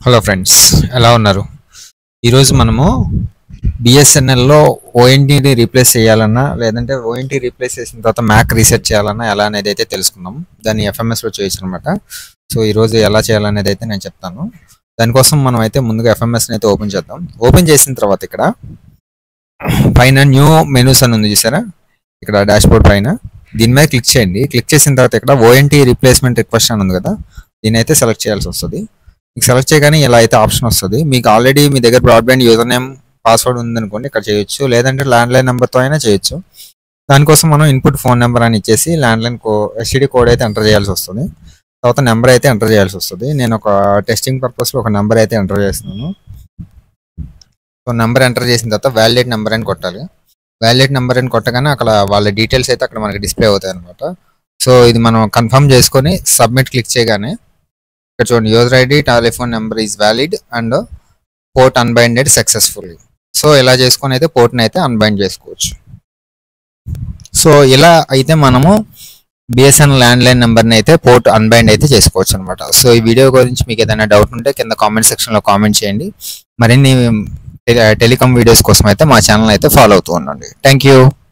hello friends ఎలా ఉన్నారు ఈరోజు మనము బిఎస్ఎన్ఎల్లో ఓఎన్టీని రీప్లేస్ చేయాలన్నా లేదంటే ఓఎన్టీ రీప్లేస్ చేసిన తర్వాత మ్యాక్ రీసెట్ చేయాలన్నా ఎలా అనేది అయితే తెలుసుకుందాం దాన్ని ఎఫ్ఎంఎస్లో చేయొచ్చు అనమాట సో ఈరోజు ఎలా చేయాలనేది అయితే నేను చెప్తాను దానికోసం మనం అయితే ముందుగా ఎఫ్ఎంఎస్ని అయితే ఓపెన్ చేద్దాం ఓపెన్ చేసిన తర్వాత ఇక్కడ పైన న్యూ మెనూస్ అని ఉంది చూసారా ఇక్కడ డాష్ బోర్డ్ పైన దీని మీద క్లిక్ చేయండి క్లిక్ చేసిన తర్వాత ఇక్కడ ఓఎన్టీ రీప్లేస్మెంట్ రిక్వెస్ట్ అని ఉంది కదా దీని అయితే సెలెక్ట్ చేయాల్సి వస్తుంది మీకు సెలెక్ట్ చేయగానే ఇలా అయితే ఆప్షన్ వస్తుంది మీకు ఆల్రెడీ మీ దగ్గర బ్రాడ్బ్యాండ్ యూజర్ నేమ్ పాస్వర్డ్ ఉందనుకోండి ఇక్కడ చేయొచ్చు లేదంటే ల్యాండ్లైన్ నెంబర్తో అయినా చేయొచ్చు దానికోసం మనం ఇన్పుట్ ఫోన్ నెంబర్ అని ఇచ్చేసి ల్యాండ్లైన్ కో ఎస్టీడీ కోడ్ అయితే ఎంటర్ చేయాల్సి వస్తుంది తర్వాత నెంబర్ అయితే ఎంటర్ చేయాల్సి వస్తుంది నేను ఒక టెస్టింగ్ పర్పస్లో ఒక నెంబర్ అయితే ఎంటర్ చేస్తున్నాను సో నెంబర్ ఎంటర్ చేసిన తర్వాత వ్యాలిడేట్ నెంబర్ అని కొట్టాలి వ్యాలిడేట్ నెంబర్ అని కొట్టగానే అక్కడ వాళ్ళ డీటెయిల్స్ అయితే అక్కడ మనకి డిస్ప్లే అవుతాయి అనమాట సో ఇది మనం కన్ఫర్మ్ చేసుకొని సబ్మిట్ క్లిక్ చేయగానే ఇక్కడ చూడండి user ID telephone number is valid and port unbinded successfully so ఇలా చేసుకొని అయితే పోర్ట్ని అయితే అన్బైండ్ చేసుకోవచ్చు సో ఇలా అయితే మనము బిఎస్ఎన్ ల్యాండ్ లైన్ నెంబర్ని అయితే పోర్ట్ అన్బైండ్ అయితే చేసుకోవచ్చు అనమాట సో ఈ వీడియో గురించి మీకు ఏదైనా డౌట్ ఉంటే కింద కామెంట్ సెక్షన్లో కామెంట్ చేయండి మరిన్ని టెలికామ్ వీడియోస్ కోసం అయితే మా ఛానల్ అయితే ఫాలో అవుతూ ఉండండి థ్యాంక్ యూ